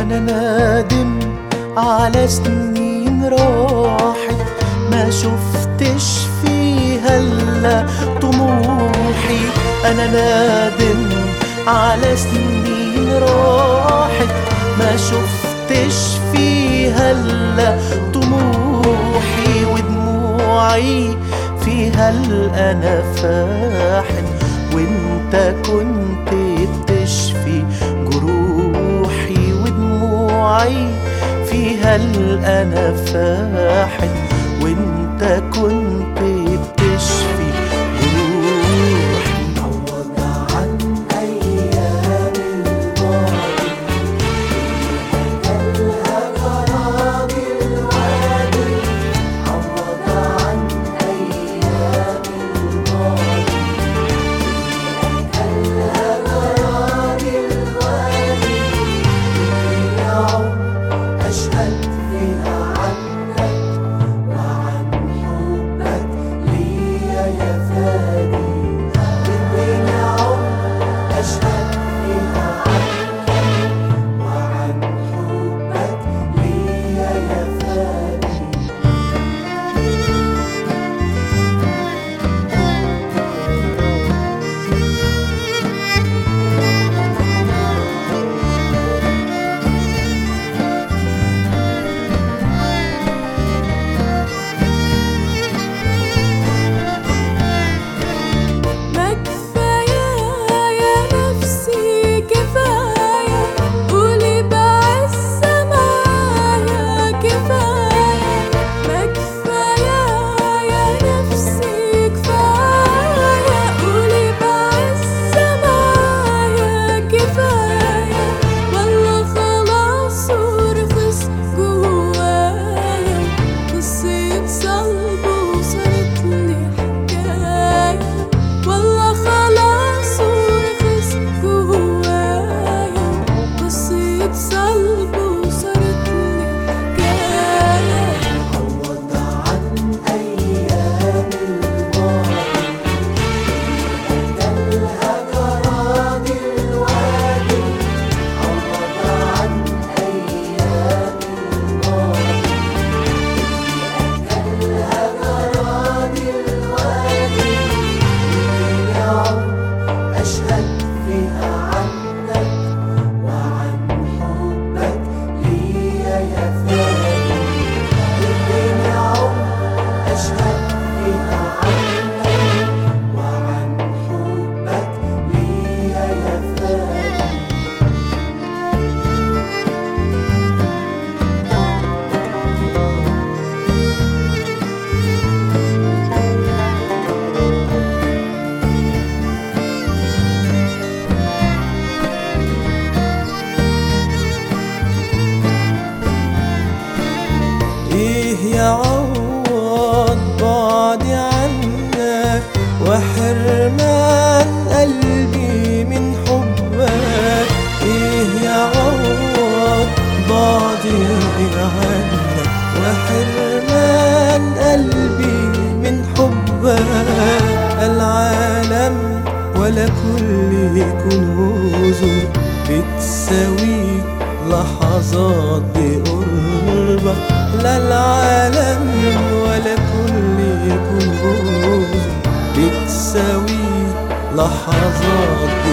أنا نادم على سنين راحت ما شفتش فيها إلا طموحي أنا نادم على سنين راحت ما شفتش فيها إلا طموحي ودموعي فيها الأنا فاحن وانت كنت بتشفي جروحي ودموعي فيها الأنا فاحن وانت كنت بتشفي جروحي عوض عن أيام الماضي أجلها قرار الوادي عوض عن أيام الماضي أجلها قرار الوادي يعود أشهد فيها عنك وعن حبك ليا يا فادي بدي يعود أشهد فيها عنك وعن حبك ليا يا فادي ما كفاية يا نفسي كفاية قولي بعز معايا كفاية ما كفاية يا نفسي كفاية قولي بعز معايا كفاية والله خلاص ورخص جوايا قصة صلب وصارت لي حكاية والله خلاص ورخص جوايا قصة صلب وصارت لي حكاية عوض عن أيام الماضي أجلها قرار الوادي عوض عن أيام الماضي أجلها قرار الوادي يعود أشهد فيها عنك وعن حبك ليا يا فادي الدين يعود أشهد فيها عنك وعن حبك ليا يا فادي ايه يعوض بعدي عنك وحرمان قلبي من حبك ايه يعوض بعدي عنك وحرمان قلبي من حبك العالم ولا كل كنوزه بتساوي لحظات بقربك لا العالم ولا كل كنوز بتساوي لحظات